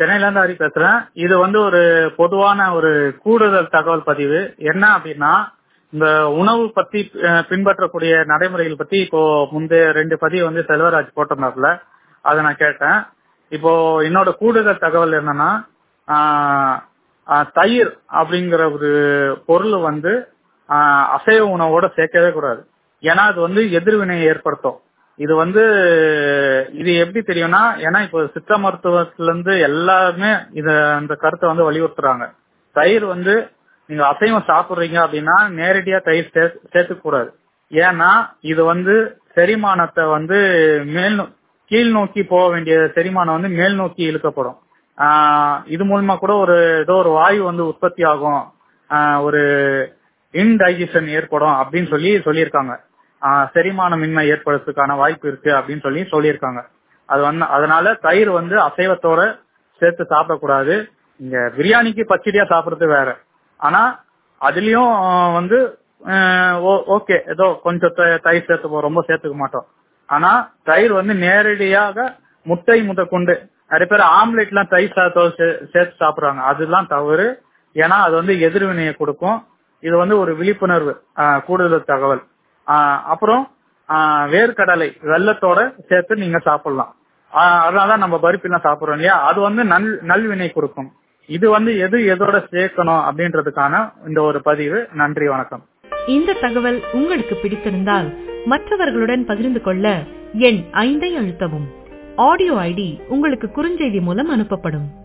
சென்னையில இருந்து ஹரி பேசுறேன் இது வந்து ஒரு பொதுவான ஒரு கூடுதல் தகவல் பதிவு என்ன அப்படின்னா இந்த உணவு பத்தி அஹ், பின்பற்றக்கூடிய நடைமுறைகள் பத்தி இப்போ முந்தைய ரெண்டு பதிவு வந்து செல்வராஜ் போட்டிருந்தாப்புல அதை நான் கேட்டேன் இப்போ என்னோட கூடுதல் தகவல் என்னன்னா ஆஹ், ஆஹ், தயிர் அப்படிங்கிற ஒரு பொருள் வந்து ஆஹ், அசைவ உணவோட சேர்க்கவே கூடாது ஏன்னா அது வந்து எதிர்வினையை ஏற்படுத்தும் இது வந்து இது எப்படி தெரியும்னா ஏன்னா இப்போ சித்த மருத்துவத்துல இருந்து எல்லாருமே இத அந்த கருத்தை வந்து வலியுறுத்துறாங்க தயிர் வந்து நீங்க அசைவம் சாப்பிடுறீங்க அப்படின்னா நேரடியா தயிர் சே- சேர்த்துக்க கூடாது ஏன்னா இது வந்து செரிமானத்தை வந்து மேல் நோ- கீழ் நோக்கி போக வேண்டிய செரிமானம் வந்து மேல் நோக்கி இழுக்கப்படும் ஆஹ் இது மூலமா கூட ஒரு ஏதோ ஒரு வாயு வந்து உற்பத்தி ஆகும் ஆஹ் ஒரு இன்டைஜஷன் ஏற்படும் அப்படின்னு சொல்லி சொல்லியிருக்காங்க ஆஹ் செரிமானமின்மை ஏற்படுறதுக்கான வாய்ப்பு இருக்கு அப்படின்னு சொல்லி சொல்லியிருக்காங்க அது வந்து அதனால தயிர் வந்து அசைவத்தோட சேர்த்து சாப்பிடக்கூடாது இங்க பிரியாணிக்கு பச்சடியா சாப்பிடுறது வேற ஆனா அதுலயும் ஆஹ் வந்து ஓகே ஏதோ கொஞ்சம் த- தயிர் சேர்த்துப்போம் ரொம்ப சேர்த்துக்க மாட்டோம் ஆனா தயிர் வந்து நேரடியாக முட்டை முதற்கொண்டு நிறைய பேர் ஆம்லெட் எல்லாம் தயிர் சாதத்தோட சே- சேர்த்து சாப்பிடுறாங்க அதெல்லாம் தவறு ஏன்னா அது வந்து எதிர்வினையை கொடுக்கும் இது வந்து ஒரு விழிப்புணர்வு ஆஹ் கூடுதல் தகவல் ஆஹ் அப்புறம் ஆஹ் வேர்க்கடலை வெள்ளத்தோட சேர்த்து நீங்க சாப்பிடலாம் ஆஹ் அதனாலதான் நம்ம பருப்பி எல்லாம் சாப்பிடுறோம் இல்லையா அது வந்து நல் நல்வினை கொடுக்கும் இது வந்து எது எதோட சேர்க்கணும் அப்படின்றதுக்கான இந்த ஒரு பதிவு நன்றி வணக்கம் இந்த தகவல் உங்களுக்கு பிடித்திருந்தால் மற்றவர்களுடன் பகிர்ந்து கொள்ள எண் ஐந்தை அழுத்தவும் ஆடியோ ஐடி உங்களுக்கு குறுஞ்செய்தி மூலம் அனுப்பப்படும்